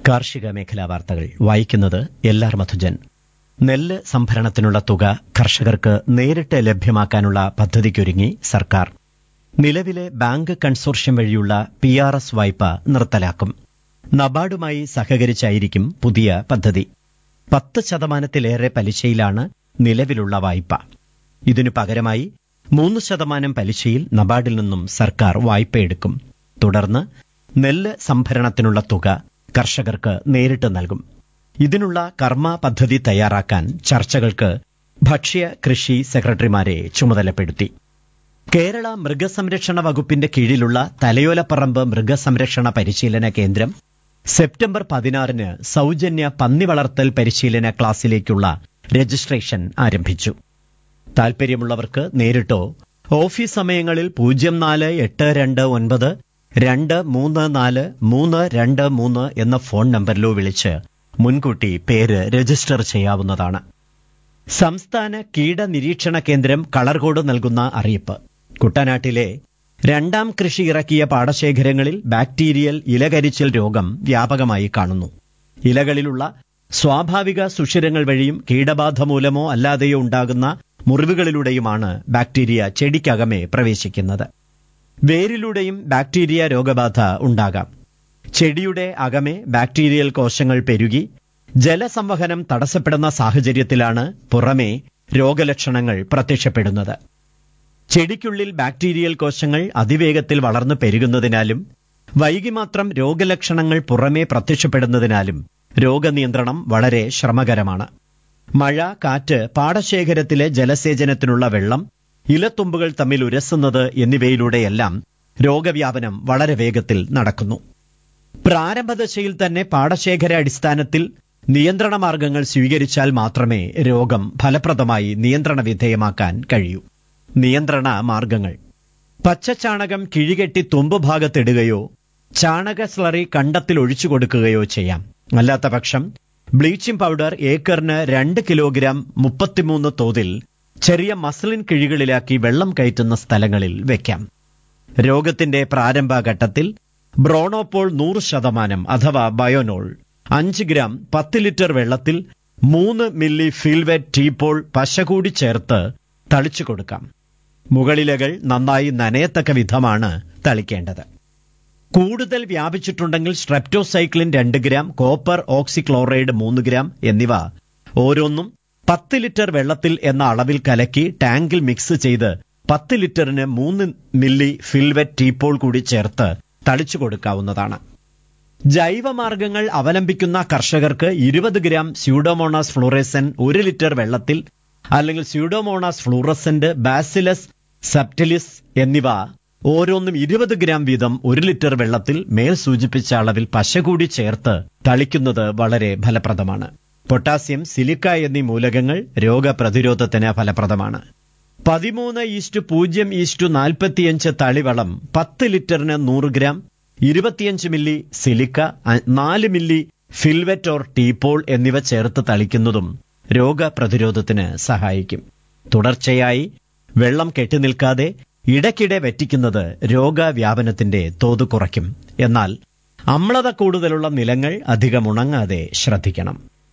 കാർഷിക മേഖലാ വാർത്തകൾ വായിക്കുന്നത് എല്ലാർ മധുജൻ നെല്ല് സംഭരണത്തിനുള്ള തുക കർഷകർക്ക് നേരിട്ട് ലഭ്യമാക്കാനുള്ള പദ്ധതിക്കൊരുങ്ങി സർക്കാർ നിലവിലെ ബാങ്ക് കൺസോർഷ്യം വഴിയുള്ള പി ആർ എസ് വായ്പ നിർത്തലാക്കും നബാർഡുമായി സഹകരിച്ചായിരിക്കും പുതിയ പദ്ധതി പത്ത് ശതമാനത്തിലേറെ പലിശയിലാണ് നിലവിലുള്ള വായ്പ ഇതിനു പകരമായി മൂന്ന് ശതമാനം പലിശയിൽ നബാർഡിൽ നിന്നും സർക്കാർ വായ്പയെടുക്കും തുടർന്ന് നെല്ല് സംഭരണത്തിനുള്ള തുക കർഷകർക്ക് നേരിട്ട് നൽകും ഇതിനുള്ള കർമ്മ പദ്ധതി തയ്യാറാക്കാൻ ചർച്ചകൾക്ക് ഭക്ഷ്യ കൃഷി സെക്രട്ടറിമാരെ ചുമതലപ്പെടുത്തി കേരള മൃഗസംരക്ഷണ വകുപ്പിന്റെ കീഴിലുള്ള തലയോലപ്പറമ്പ് മൃഗസംരക്ഷണ പരിശീലന കേന്ദ്രം സെപ്റ്റംബർ പതിനാറിന് സൗജന്യ പന്നി വളർത്തൽ പരിശീലന ക്ലാസ്സിലേക്കുള്ള രജിസ്ട്രേഷൻ ആരംഭിച്ചു താൽപര്യമുള്ളവർക്ക് നേരിട്ടോ ഓഫീസ് സമയങ്ങളിൽ പൂജ്യം നാല് എട്ട് രണ്ട് ഒൻപത് രണ്ട് മൂന്ന് നാല് മൂന്ന് രണ്ട് മൂന്ന് എന്ന ഫോൺ നമ്പറിലോ വിളിച്ച് മുൻകൂട്ടി പേര് രജിസ്റ്റർ ചെയ്യാവുന്നതാണ് സംസ്ഥാന കീട നിരീക്ഷണ കേന്ദ്രം കളർകോട് നൽകുന്ന അറിയിപ്പ് കുട്ടനാട്ടിലെ രണ്ടാം കൃഷി ഇറക്കിയ പാടശേഖരങ്ങളിൽ ബാക്ടീരിയൽ ഇലകരിച്ചൽ രോഗം വ്യാപകമായി കാണുന്നു ഇലകളിലുള്ള സ്വാഭാവിക സുഷിരങ്ങൾ വഴിയും കീടബാധ മൂലമോ അല്ലാതെയോ ഉണ്ടാകുന്ന മുറിവുകളിലൂടെയുമാണ് ബാക്ടീരിയ ചെടിക്കകമേ പ്രവേശിക്കുന്നത് വേരിലൂടെയും ബാക്ടീരിയ രോഗബാധ ഉണ്ടാകാം ചെടിയുടെ അകമേ ബാക്ടീരിയൽ കോശങ്ങൾ പെരുകി ജലസംവഹനം തടസ്സപ്പെടുന്ന സാഹചര്യത്തിലാണ് പുറമേ രോഗലക്ഷണങ്ങൾ പ്രത്യക്ഷപ്പെടുന്നത് ചെടിക്കുള്ളിൽ ബാക്ടീരിയൽ കോശങ്ങൾ അതിവേഗത്തിൽ വളർന്നു പെരുകുന്നതിനാലും വൈകി മാത്രം രോഗലക്ഷണങ്ങൾ പുറമേ പ്രത്യക്ഷപ്പെടുന്നതിനാലും രോഗനിയന്ത്രണം വളരെ ശ്രമകരമാണ് മഴ കാറ്റ് പാടശേഖരത്തിലെ ജലസേചനത്തിനുള്ള വെള്ളം ഇലത്തുമ്പുകൾ തമ്മിൽ ഉരസുന്നത് എന്നിവയിലൂടെയെല്ലാം രോഗവ്യാപനം വളരെ വേഗത്തിൽ നടക്കുന്നു പ്രാരംഭദശയിൽ തന്നെ പാടശേഖര അടിസ്ഥാനത്തിൽ നിയന്ത്രണ മാർഗങ്ങൾ സ്വീകരിച്ചാൽ മാത്രമേ രോഗം ഫലപ്രദമായി നിയന്ത്രണ വിധേയമാക്കാൻ കഴിയൂ നിയന്ത്രണ മാർഗങ്ങൾ പച്ചച്ചാണകം കിഴികെട്ടി തുമ്പുഭാഗത്തിടുകയോ ചാണക സ്ലറി കണ്ടത്തിൽ ഒഴിച്ചു കൊടുക്കുകയോ ചെയ്യാം അല്ലാത്ത പക്ഷം ബ്ലീച്ചിംഗ് പൗഡർ ഏക്കറിന് രണ്ട് കിലോഗ്രാം മുപ്പത്തിമൂന്ന് തോതിൽ ചെറിയ മസ്ലിൻ കിഴികളിലാക്കി വെള്ളം കയറ്റുന്ന സ്ഥലങ്ങളിൽ വെക്കാം രോഗത്തിന്റെ പ്രാരംഭഘട്ടത്തിൽ ബ്രോണോപോൾ നൂറ് ശതമാനം അഥവാ ബയോനോൾ അഞ്ച് ഗ്രാം പത്ത് ലിറ്റർ വെള്ളത്തിൽ മൂന്ന് മില്ലി ഫിൽവെറ്റ് ടീപോൾ പശ കൂടി ചേർത്ത് തളിച്ചു കൊടുക്കാം മുകളിലകൾ നന്നായി നനയത്തക്ക വിധമാണ് തളിക്കേണ്ടത് കൂടുതൽ വ്യാപിച്ചിട്ടുണ്ടെങ്കിൽ സ്ട്രെപ്റ്റോസൈക്ലിൻ രണ്ട് ഗ്രാം കോപ്പർ ഓക്സിക്ലോറൈഡ് മൂന്ന് ഗ്രാം എന്നിവ ഓരോന്നും പത്ത് ലിറ്റർ വെള്ളത്തിൽ എന്ന അളവിൽ കലക്കി ടാങ്കിൽ മിക്സ് ചെയ്ത് പത്ത് ലിറ്ററിന് മൂന്ന് മില്ലി ഫിൽവെറ്റ് ടീപ്പോൾ കൂടി ചേർത്ത് തളിച്ചു കൊടുക്കാവുന്നതാണ് ജൈവമാർഗങ്ങൾ അവലംബിക്കുന്ന കർഷകർക്ക് ഇരുപത് ഗ്രാം സ്യൂഡോമോണാസ് ഫ്ലൂറസൻ ഒരു ലിറ്റർ വെള്ളത്തിൽ അല്ലെങ്കിൽ സ്യൂഡോമോണാസ് ഫ്ലൂറസന്റ് ബാസിലസ് സപ്റ്റലിസ് എന്നിവ ഓരോന്നും ഇരുപത് ഗ്രാം വീതം ഒരു ലിറ്റർ വെള്ളത്തിൽ മേൽ സൂചിപ്പിച്ച അളവിൽ പശ കൂടി ചേർത്ത് തളിക്കുന്നത് വളരെ ഫലപ്രദമാണ് പൊട്ടാസ്യം സിലിക്ക എന്നീ മൂലകങ്ങൾ രോഗപ്രതിരോധത്തിന് ഫലപ്രദമാണ് പതിമൂന്ന് ഈസ്റ്റു പൂജ്യം ഈസ്റ്റു നാൽപ്പത്തിയഞ്ച് തളിവളം പത്ത് ലിറ്ററിന് നൂറ് ഗ്രാം ഇരുപത്തിയഞ്ച് മില്ലി സിലിക്ക നാല് മില്ലി ഫിൽവെറ്റ് ഓർ ടീപോൾ എന്നിവ ചേർത്ത് തളിക്കുന്നതും രോഗപ്രതിരോധത്തിന് സഹായിക്കും തുടർച്ചയായി വെള്ളം കെട്ടിനിൽക്കാതെ ഇടയ്ക്കിടെ വെറ്റിക്കുന്നത് രോഗവ്യാപനത്തിന്റെ തോത് കുറയ്ക്കും എന്നാൽ അമ്ലത കൂടുതലുള്ള നിലങ്ങൾ അധികം ഉണങ്ങാതെ ശ്രദ്ധിക്കണം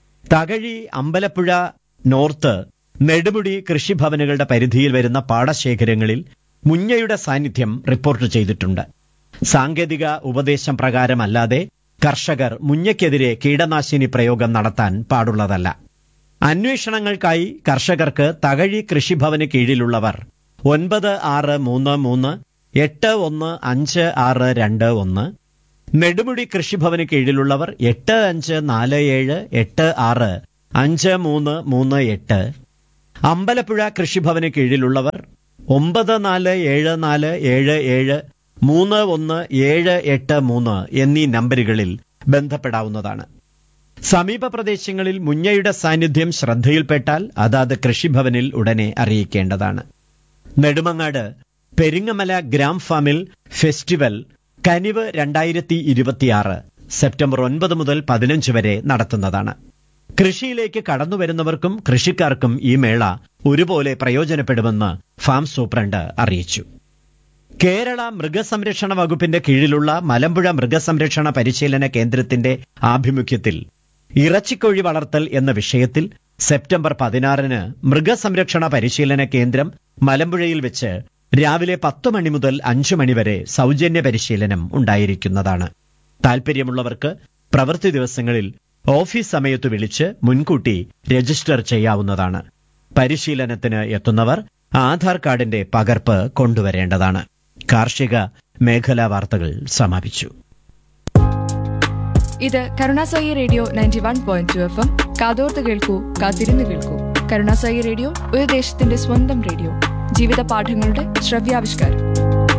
തകഴി അമ്പലപ്പുഴ നോർത്ത് നെടുമുടി കൃഷിഭവനുകളുടെ പരിധിയിൽ വരുന്ന പാടശേഖരങ്ങളിൽ മുഞ്ഞയുടെ സാന്നിധ്യം റിപ്പോർട്ട് ചെയ്തിട്ടുണ്ട് സാങ്കേതിക ഉപദേശം പ്രകാരമല്ലാതെ കർഷകർ മുഞ്ഞയ്ക്കെതിരെ കീടനാശിനി പ്രയോഗം നടത്താൻ പാടുള്ളതല്ല അന്വേഷണങ്ങൾക്കായി കർഷകർക്ക് തകഴി കൃഷിഭവന് കീഴിലുള്ളവർ ഒൻപത് ആറ് മൂന്ന് മൂന്ന് എട്ട് ഒന്ന് അഞ്ച് ആറ് രണ്ട് ഒന്ന് നെടുമുടി കൃഷിഭവന് കീഴിലുള്ളവർ എട്ട് അഞ്ച് നാല് ഏഴ് എട്ട് ആറ് അഞ്ച് മൂന്ന് മൂന്ന് എട്ട് അമ്പലപ്പുഴ കൃഷിഭവന് കീഴിലുള്ളവർ ഒമ്പത് നാല് ഏഴ് നാല് ഏഴ് ഏഴ് മൂന്ന് ഒന്ന് ഏഴ് എട്ട് മൂന്ന് എന്നീ നമ്പറുകളിൽ ബന്ധപ്പെടാവുന്നതാണ് സമീപ പ്രദേശങ്ങളിൽ മുഞ്ഞയുടെ സാന്നിധ്യം ശ്രദ്ധയിൽപ്പെട്ടാൽ അതാത് കൃഷിഭവനിൽ ഉടനെ അറിയിക്കേണ്ടതാണ് നെടുമങ്ങാട് പെരിങ്ങമല ഗ്രാം ഫാമിൽ ഫെസ്റ്റിവൽ കനിവ് രണ്ടായിരത്തി ഇരുപത്തിയാറ് സെപ്റ്റംബർ ഒൻപത് മുതൽ പതിനഞ്ച് വരെ നടത്തുന്നതാണ് കൃഷിയിലേക്ക് കടന്നുവരുന്നവർക്കും കൃഷിക്കാർക്കും ഈ മേള ഒരുപോലെ പ്രയോജനപ്പെടുമെന്ന് ഫാം സൂപ്രണ്ട് അറിയിച്ചു കേരള മൃഗസംരക്ഷണ വകുപ്പിന്റെ കീഴിലുള്ള മലമ്പുഴ മൃഗസംരക്ഷണ പരിശീലന കേന്ദ്രത്തിന്റെ ആഭിമുഖ്യത്തിൽ ഇറച്ചിക്കോഴി വളർത്തൽ എന്ന വിഷയത്തിൽ സെപ്റ്റംബർ പതിനാറിന് മൃഗസംരക്ഷണ പരിശീലന കേന്ദ്രം മലമ്പുഴയിൽ വെച്ച് രാവിലെ പത്ത് മണി മുതൽ അഞ്ചു മണിവരെ സൗജന്യ പരിശീലനം ഉണ്ടായിരിക്കുന്നതാണ് താൽപ്പര്യമുള്ളവർക്ക് പ്രവൃത്തി ദിവസങ്ങളിൽ ഓഫീസ് സമയത്ത് വിളിച്ച് മുൻകൂട്ടി രജിസ്റ്റർ ചെയ്യാവുന്നതാണ് പരിശീലനത്തിന് എത്തുന്നവർ ആധാർ കാർഡിന്റെ പകർപ്പ് കൊണ്ടുവരേണ്ടതാണ് കാർഷിക മേഖലാ വാർത്തകൾ സമാപിച്ചു ഇത് Karunasai radio ninety one point two F M കാതോർത്ത് കേൾക്കൂ കാത്തിരുന്ന് കേൾക്കൂ കരുണാസായി റേഡിയോ ഒരു ദേശത്തിന്റെ സ്വന്തം റേഡിയോ ജീവിത പാഠങ്ങളുടെ ശ്രവ്യാവിഷ്കാരം